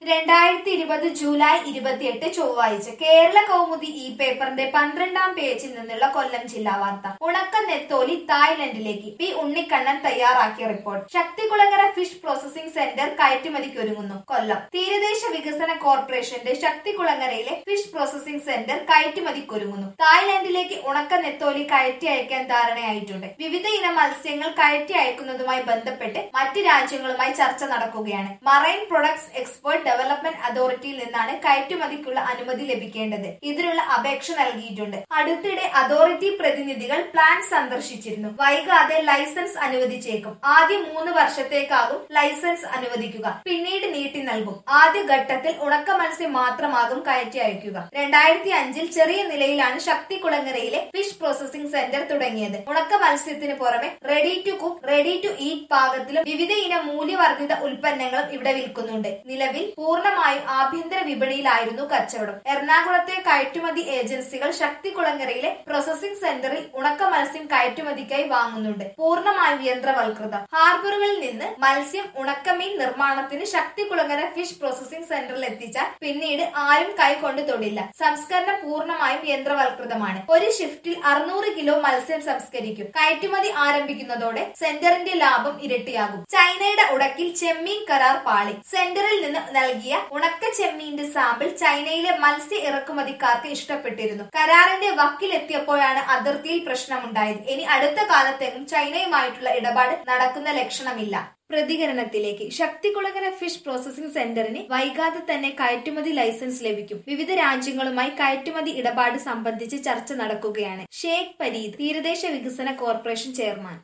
രണ്ടായിരത്തി ഇരുപത് ജൂലൈ ഇരുപത്തിയെട്ട് ചൊവ്വാഴ്ച കേരള കൗമുദി ഈ പേപ്പറിന്റെ പന്ത്രണ്ടാം പേജിൽ നിന്നുള്ള കൊല്ലം ജില്ലാ വാർത്ത ഉണക്ക നെത്തോലി തായ്ലൻഡിലേക്ക് പി ഉണ്ണിക്കണ്ണൻ തയ്യാറാക്കിയ report Sakthikulangara fish processing centre കയറ്റുമതിക്കൊരുങ്ങുന്നു കൊല്ലം തീരദേശ വികസന കോർപ്പറേഷന്റെ ശക്തികുളങ്ങരയിലെ ഫിഷ് പ്രോസസിംഗ് സെന്റർ കയറ്റുമതിക്കൊരുങ്ങുന്നു തായ്ലൻഡിലേക്ക് ഉണക്ക നെത്തോലി കയറ്റി അയക്കാൻ ധാരണയായിട്ടുണ്ട് വിവിധ ഇനം മത്സ്യങ്ങൾ കയറ്റി അയക്കുന്നതുമായി ബന്ധപ്പെട്ട് മറ്റ് രാജ്യങ്ങളുമായി ചർച്ച നടക്കുകയാണ് മറൈൻ പ്രൊഡക്ട്സ് എക്സ്പോർട്ട് ഡെവലപ്മെന്റ് അതോറിറ്റിയിൽ നിന്നാണ് കയറ്റുമതിക്കുള്ള അനുമതി ലഭിക്കേണ്ടത് ഇതിനുള്ള അപേക്ഷ നൽകിയിട്ടുണ്ട് അടുത്തിടെ അതോറിറ്റി പ്രതിനിധികൾ പ്ലാൻ സന്ദർശിച്ചിരുന്നു വൈകാതെ ലൈസൻസ് അനുവദിച്ചേക്കും ആദ്യം മൂന്ന് വർഷത്തേക്കാകും ലൈസൻസ് അനുവദിക്കുക പിന്നീട് നീട്ടി നൽകും ആദ്യ ഘട്ടത്തിൽ ഉണക്ക മത്സ്യം മാത്രമാകും കയറ്റി അയക്കുക രണ്ടായിരത്തി അഞ്ചിൽ ചെറിയ നിലയിലാണ് ശക്തികുളങ്ങരയിലെ ഫിഷ് പ്രോസസിംഗ് സെന്റർ തുടങ്ങിയത് ഉണക്ക മത്സ്യത്തിന് പുറമെ ready to cook ready to eat പാകത്തിലും വിവിധ ഇനം മൂല്യവർദ്ധിത ഉൽപ്പന്നങ്ങളും ഇവിടെ വിൽക്കുന്നുണ്ട് നിലവിൽ പൂർണ്ണമായും ആഭ്യന്തര വിപണിയിലായിരുന്നു കച്ചവടം എറണാകുളത്തെ കയറ്റുമതി ഏജൻസികൾ ശക്തികുളങ്ങരയിലെ പ്രോസസിംഗ് സെന്ററിൽ ഉണക്ക മത്സ്യം കയറ്റുമതിക്കായി വാങ്ങുന്നുണ്ട് പൂർണ്ണമായും യന്ത്രവൽകൃതം ഹാർബറുകളിൽ നിന്ന് മത്സ്യം ഉണക്കമീൻ നിർമ്മാണത്തിന് ശക്തികുളങ്ങര ഫിഷ് പ്രോസസിംഗ് സെന്ററിൽ എത്തിച്ചാൽ പിന്നീട് ആരും കൈകൊണ്ട് തൊടില്ല സംസ്കരണം പൂർണ്ണമായും യന്ത്രവൽകൃതമാണ് ഒരു ഷിഫ്റ്റിൽ അറുന്നൂറ് കിലോ മത്സ്യം സംസ്കരിക്കും കയറ്റുമതി ആരംഭിക്കുന്നതോടെ സെന്ററിന്റെ ലാഭം ഇരട്ടിയാകും ചൈനയുടെ ഉടക്കിൽ ചെമ്മീൻ കരാർ പാളി സെന്ററിൽ നിന്ന് നൽകിയ ഉണക്ക ചെമ്മീന്റെ സാമ്പിൾ ചൈനയിലെ മത്സ്യ ഇറക്കുമതിക്കാർക്ക് ഇഷ്ടപ്പെട്ടിരുന്നു കരാറിന്റെ വക്കിലെത്തിയപ്പോഴാണ് അതിർത്തിയിൽ പ്രശ്നമുണ്ടായത് ഇനി അടുത്ത കാലത്തെങ്ങും ചൈനയുമായിട്ടുള്ള ഇടപാട് നടക്കുന്ന ലക്ഷണമില്ല പ്രതികരണത്തിലേക്ക് ശക്തികുളങ്ങര ഫിഷ് പ്രോസസിംഗ് സെന്ററിന് വൈകാതെ തന്നെ കയറ്റുമതി ലൈസൻസ് ലഭിക്കും വിവിധ രാജ്യങ്ങളുമായി കയറ്റുമതി ഇടപാട് സംബന്ധിച്ച് ചർച്ച നടക്കുകയാണ് ഷേഖ് പരീദ് തീരദേശ വികസന കോർപ്പറേഷൻ ചെയർമാൻ